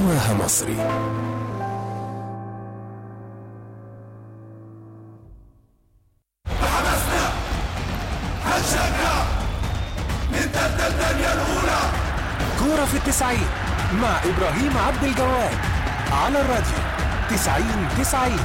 هواها مصري حماسنا هنشجع نتبدل الدنيا الأولى كورة في التسعين مع إبراهيم عبد الجواد على الراديو تسعين تسعين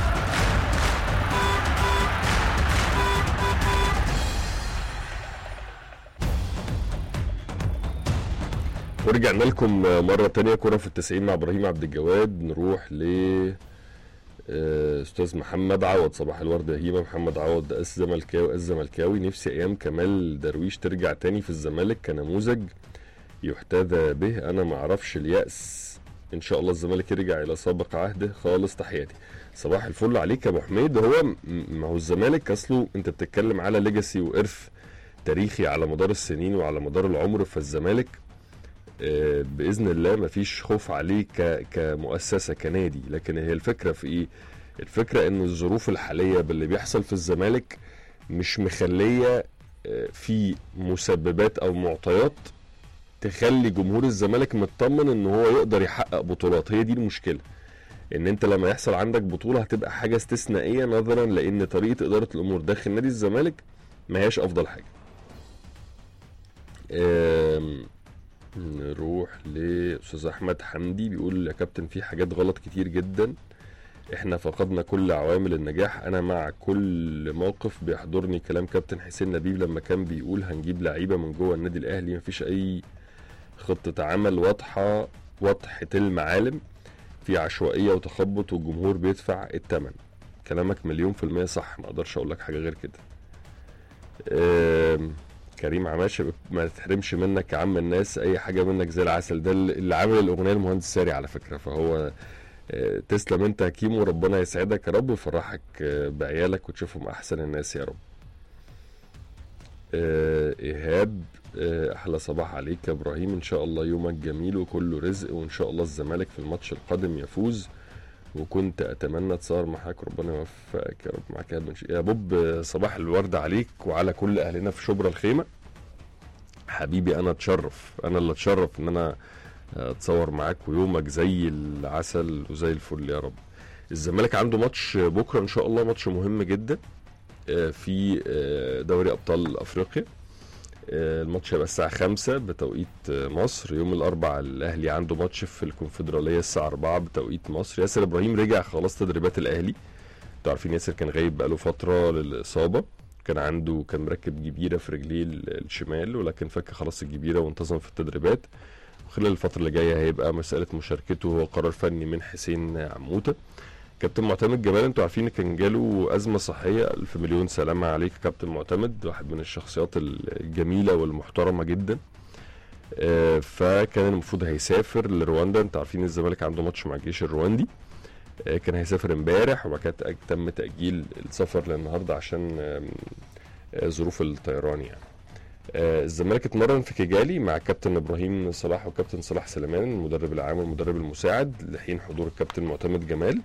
ورجعنا لكم مرة تانية كرة في التسعين مع إبراهيم عبد الجواد نروح ل آه، أستاذ محمد عوض صباح الورد يا هيما محمد عوض أس زملكاوي أس زملكاوي نفسي أيام كمال درويش ترجع تاني في الزمالك كنموذج يحتذى به أنا معرفش اليأس إن شاء الله الزمالك يرجع إلى سابق عهده خالص تحياتي صباح الفل عليك يا أبو حميد هو م- ما هو الزمالك أصله أنت بتتكلم على ليجاسي وإرث تاريخي على مدار السنين وعلى مدار العمر فالزمالك آه، باذن الله مفيش خوف عليه ك... كمؤسسه كنادي لكن هي الفكره في ايه الفكره ان الظروف الحاليه باللي بيحصل في الزمالك مش مخليه آه، في مسببات او معطيات تخلي جمهور الزمالك مطمن ان هو يقدر يحقق بطولات هي دي المشكله ان انت لما يحصل عندك بطوله هتبقى حاجه استثنائيه نظرا لان طريقه اداره الامور داخل نادي الزمالك ما هياش افضل حاجه آم، نروح لاستاذ احمد حمدي بيقول يا كابتن في حاجات غلط كتير جدا احنا فقدنا كل عوامل النجاح انا مع كل موقف بيحضرني كلام كابتن حسين نبيل لما كان بيقول هنجيب لعيبه من جوه النادي الاهلي مفيش اي خطه عمل واضحه واضحه المعالم في عشوائيه وتخبط والجمهور بيدفع الثمن كلامك مليون في المية صح ما اقدرش اقول لك حاجه غير كده آم، كريم عماشه ما تحرمش منك يا عم الناس اي حاجه منك زي العسل ده اللي عامل الاغنيه المهندس ساري على فكره فهو آه، تسلم انت يا كيمو وربنا يسعدك يا رب ويفرحك آه، بعيالك وتشوفهم احسن الناس يا رب آه، ايهاب آه، احلى صباح عليك يا ابراهيم ان شاء الله يومك جميل وكله رزق وان شاء الله الزمالك في الماتش القادم يفوز وكنت اتمنى تصار معاك ربنا يوفقك يا رب معاك يا بنش- يا بوب آه، صباح الورد عليك وعلى كل اهلنا في شبرا الخيمه حبيبي انا اتشرف انا اللي اتشرف ان انا آه، اتصور معاك ويومك زي العسل وزي الفل يا رب الزمالك عنده ماتش بكره ان شاء الله ماتش مهم جدا آه، في آه، دوري ابطال افريقيا آه، الماتش هيبقى الساعة 5 بتوقيت آه، مصر يوم الأربعاء الأهلي عنده ماتش في الكونفدرالية الساعة 4 بتوقيت مصر ياسر إبراهيم رجع خلاص تدريبات الأهلي انتوا عارفين ياسر كان غايب بقاله فترة للإصابة كان عنده كان مركب جبيرة في رجليه ال- الشمال ولكن فك خلاص الجبيرة وانتظم في التدريبات وخلال الفترة اللي جاية هيبقى مسألة مشاركته هو قرار فني من حسين عموتة كابتن معتمد جمال انتوا عارفين كان جاله أزمة صحية ألف مليون سلامة عليك يا كابتن معتمد واحد من الشخصيات الجميلة والمحترمة جدا آه، فكان المفروض هيسافر لرواندا انتوا عارفين الزمالك عنده ماتش مع الجيش الرواندي آه، كان هيسافر امبارح وبعد كده تأج- تم تأجيل السفر للنهارده عشان آم، آه، ظروف الطيران يعني آه، الزمالك اتمرن في كيجالي مع كابتن ابراهيم صلاح وكابتن صلاح سليمان المدرب العام والمدرب المساعد لحين حضور الكابتن معتمد جمال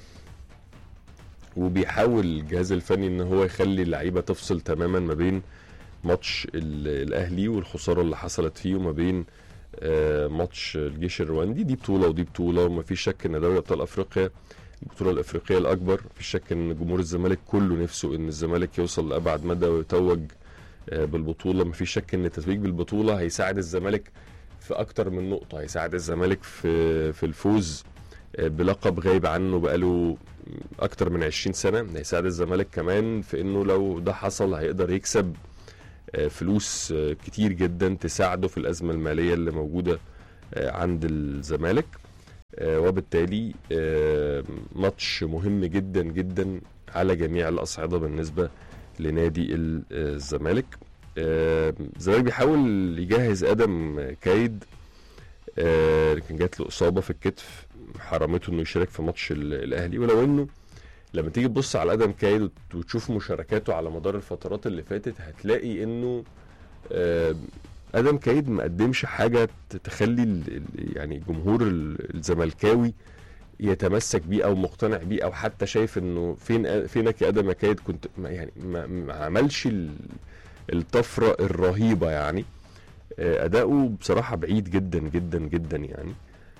وبيحاول الجهاز الفني ان هو يخلي اللعيبه تفصل تماما ما بين ماتش ال- الاهلي والخساره اللي حصلت فيه وما بين آه، ماتش الجيش الرواندي دي بطوله ودي بطوله ومفيش شك ان دوري ابطال افريقيا البطوله الافريقيه الاكبر مفيش شك ان جمهور الزمالك كله نفسه ان الزمالك يوصل لابعد مدى ويتوج آه، بالبطوله مفيش شك ان التتويج بالبطوله هيساعد الزمالك في اكتر من نقطه هيساعد الزمالك في في الفوز آه، بلقب غايب عنه بقاله اكتر من 20 سنه هيساعد الزمالك كمان في انه لو ده حصل هيقدر يكسب آه، فلوس آه، كتير جدا تساعده في الازمه الماليه اللي موجوده آه، عند الزمالك آه، وبالتالي آه، ماتش مهم جدا جدا على جميع الاصعده بالنسبه لنادي ال- آه، الزمالك آه، الزمالك بيحاول يجهز ادم كايد آه، كان جات له اصابه في الكتف حرمته انه يشارك في ماتش ال- الاهلي ولو انه لما تيجي تبص على ادم كايد وت- وتشوف مشاركاته على مدار الفترات اللي فاتت هتلاقي انه آه، ادم كايد ما قدمش حاجه ت- تخلي ال- ال- يعني الجمهور ال- الزملكاوي يتمسك بيه او مقتنع بيه او حتى شايف انه فين فينك يا ادم يا كايد كنت ما يعني ما, ما عملش ال- الطفره الرهيبه يعني آه، اداؤه بصراحه بعيد جدا جدا جدا يعني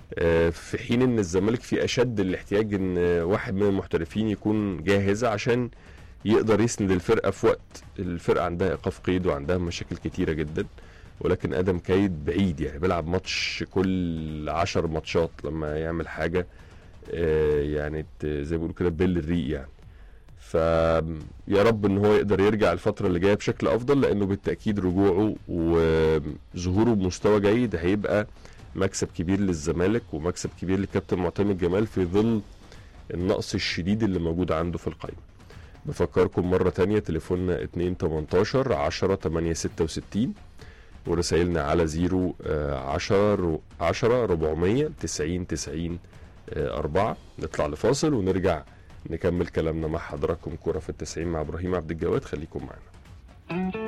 آه، في حين ان الزمالك في اشد الاحتياج ان واحد من المحترفين يكون جاهز عشان يقدر يسند الفرقه في وقت الفرقه عندها ايقاف قيد وعندها مشاكل كتيره جدا ولكن ادم كايد بعيد يعني بيلعب ماتش كل عشر ماتشات لما يعمل حاجه آه، يعني ت- زي ما بيقولوا كده بيل الريق يعني فيا رب ان هو يقدر يرجع الفتره اللي جايه بشكل افضل لانه بالتاكيد رجوعه وظهوره بمستوى جيد هيبقى مكسب كبير للزمالك ومكسب كبير للكابتن معتمد جمال في ظل النقص الشديد اللي موجود عنده في القائمه بفكركم مرة تانية تليفوننا 2 18 10 8 66 ورسائلنا على 0 10 10 400 90 90 4 نطلع لفاصل ونرجع نكمل كلامنا مع حضراتكم كرة في التسعين مع ابراهيم عبد الجواد خليكم معنا